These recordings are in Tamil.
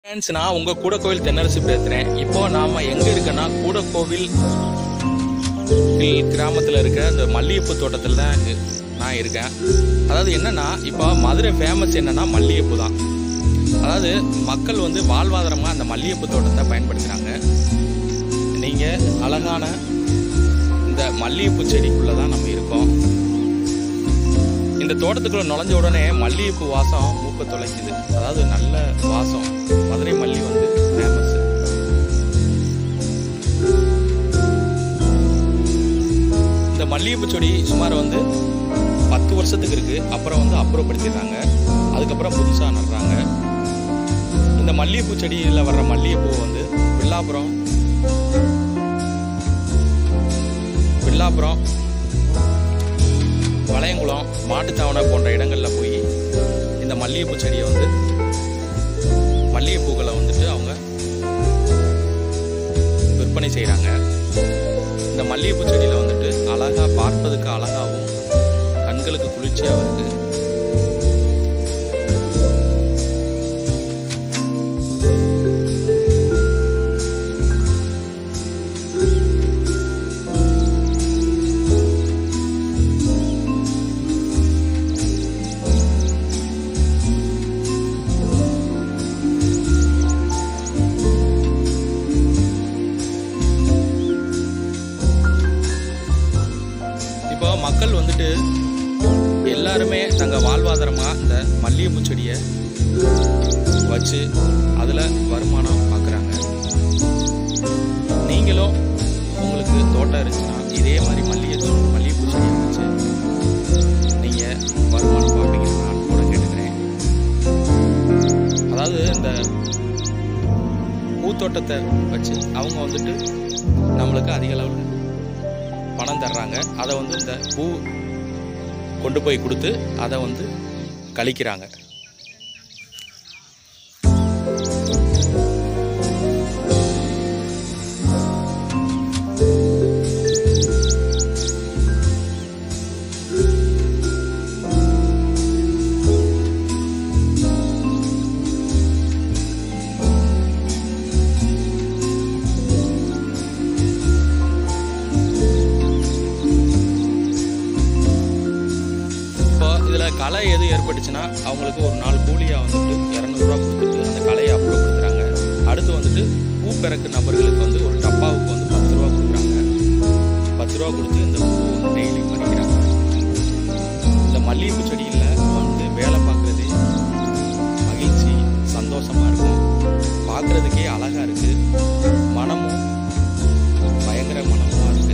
ஃப்ரெண்ட்ஸ் நான் உங்க கூட கோவில் தென்னரசு பேசுறேன் இப்போ நாம எங்க இருக்கேன்னா கூட கோவில் கிராமத்தில் இருக்க இந்த மல்லிகைப்பூ தோட்டத்தில் தான் இ- நான் இருக்கேன் அதாவது என்னன்னா இப்போ மதுரை ஃபேமஸ் என்னன்னா மல்லிகைப்பூ தான் அதாவது மக்கள் வந்து வாழ்வாதாரமாக அந்த மல்லிகைப்பூ தோட்டத்தை பயன்படுத்துகிறாங்க நீங்கள் அழகான இந்த மல்லிகைப்பூ செடிக்குள்ளே தான் நம்ம இருக்கோம் இந்த தோட்டத்துக்குள்ள நுழைஞ்ச உடனே மல்லிகைப்பூ வாசம் மூக்க தொலைக்குது அதாவது நல்ல வாசம் மதுரை மல்லி வந்து ஃபேமஸ் இந்த மல்லிகைப்பூ செடி சுமார் வந்து பத்து வருஷத்துக்கு இருக்கு அப்புறம் வந்து அப்புறப்படுத்திடுறாங்க அதுக்கப்புறம் புதுசாக நடுறாங்க இந்த மல்லிகைப்பூ செடியில் வர்ற மல்லிகைப்பூ வந்து வில்லாபுரம் வில்லாபுரம் வளையங்குளம் மாட்டுத்தாவணை போன்ற இடங்களில் போய் இந்த மல்லிகைப்பூ செடியை வந்து மல்லிகைப்பூக்களை வந்துட்டு அவங்க விற்பனை செய்கிறாங்க இந்த மல்லிகைப்பூ செடியில் வந்துட்டு அழகாக பார்ப்பதுக்கு அழகாகவும் கண்களுக்கு குளிர்ச்சியாகவும் இருக்குது இப்போ மக்கள் வந்துட்டு எல்லாருமே தங்கள் வாழ்வாதாரமாக இந்த மல்லிகைப்பூ செடியை வச்சு அதில் வருமானம் பார்க்குறாங்க நீங்களும் உங்களுக்கு தோட்டம் இருந்துச்சுன்னா இதே மாதிரி மல்லிகை தோ- மல்லிகைப்பூ செடியை வச்சு நீங்கள் வருமானம் பார்ப்பீங்கன்னு நான் கூட கேட்டுக்கிறேன் அதாவது இந்த பூத்தோட்டத்தை வச்சு அவங்க வந்துட்டு நம்மளுக்கு அதிக அளவில் பணம் தர்றாங்க அதை வந்து இந்த பூ கொண்டு போய் கொடுத்து அதை வந்து கழிக்கிறாங்க இப்போ இதில் களை எது ஏற்பட்டுச்சுன்னா அவங்களுக்கு ஒரு நாள் கூலியாக வந்துட்டு இரநூறுவா கொடுத்துட்டு அந்த களையை அப்புறப்படுத்துகிறாங்க அடுத்து வந்துட்டு பூ பிறக்கு நபர்களுக்கு வந்து ஒரு டப்பாவுக்கு வந்து பத்து ரூபா கொடுக்குறாங்க பத்து ரூபா கொடுத்து இந்த பூ வந்து டெய்லி பறிக்கிறாங்க இந்த மல்லிகைப்பூ செடியில் வந்து வேலை பார்க்குறது மகிழ்ச்சி சந்தோஷமாக இருக்கும் பார்க்குறதுக்கே அழகாக இருக்குது மனமும் பயங்கர மனமாக இருக்குது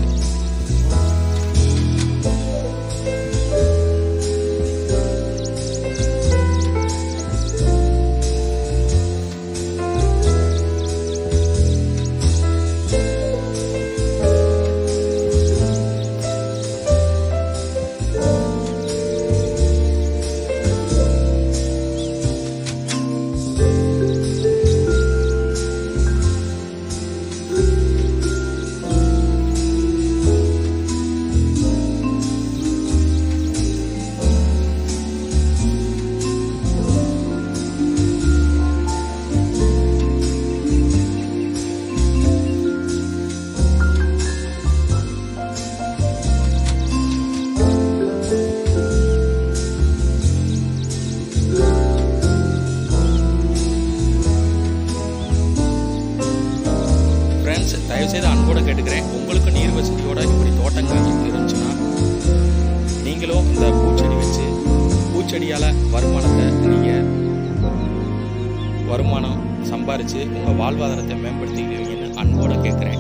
ஃப்ரெண்ட்ஸ் தயவுசெய்து அன்போட கேட்டுக்கிறேன் உங்களுக்கு நீர் வசதியோட இப்படி தோட்டங்கள் இருந்துச்சுன்னா நீங்களும் இந்த பூச்செடி வச்சு பூச்செடியால் வருமானத்தை நீங்கள் வருமானம் சம்பாரித்து உங்கள் வாழ்வாதாரத்தை மேம்படுத்திக்கிறீங்கன்னு அன்போட கேட்குறேன்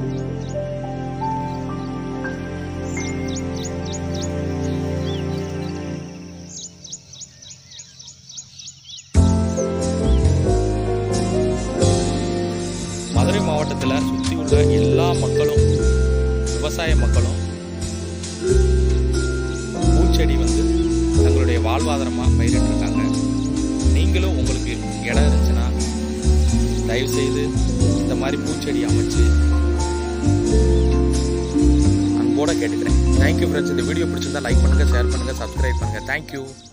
மதுரை மாவட்டத்தில் சுற்றி உள்ள எல்லா மக்களும் விவசாய மக்களும் பூச்செடி வந்து தங்களுடைய வாழ்வாதாரமாக பயிரிட்டிருக்காங்க நீங்களும் உங்களுக்கு இடம் இருந்துச்சுன்னா தயவுசெய்து இந்த மாதிரி பூச்செடி அமைச்சு அன்போட கேட்டுக்கிறேன் தேங்க்யூ ஃப்ரெண்ட்ஸ் இந்த வீடியோ பிடிச்சிருந்தா லைக் பண்ணுங்கள் ஷேர் பண்ணுங்கள் சப்ஸ்கிரைப் பண்ணுங்கள் தேங்க்யூ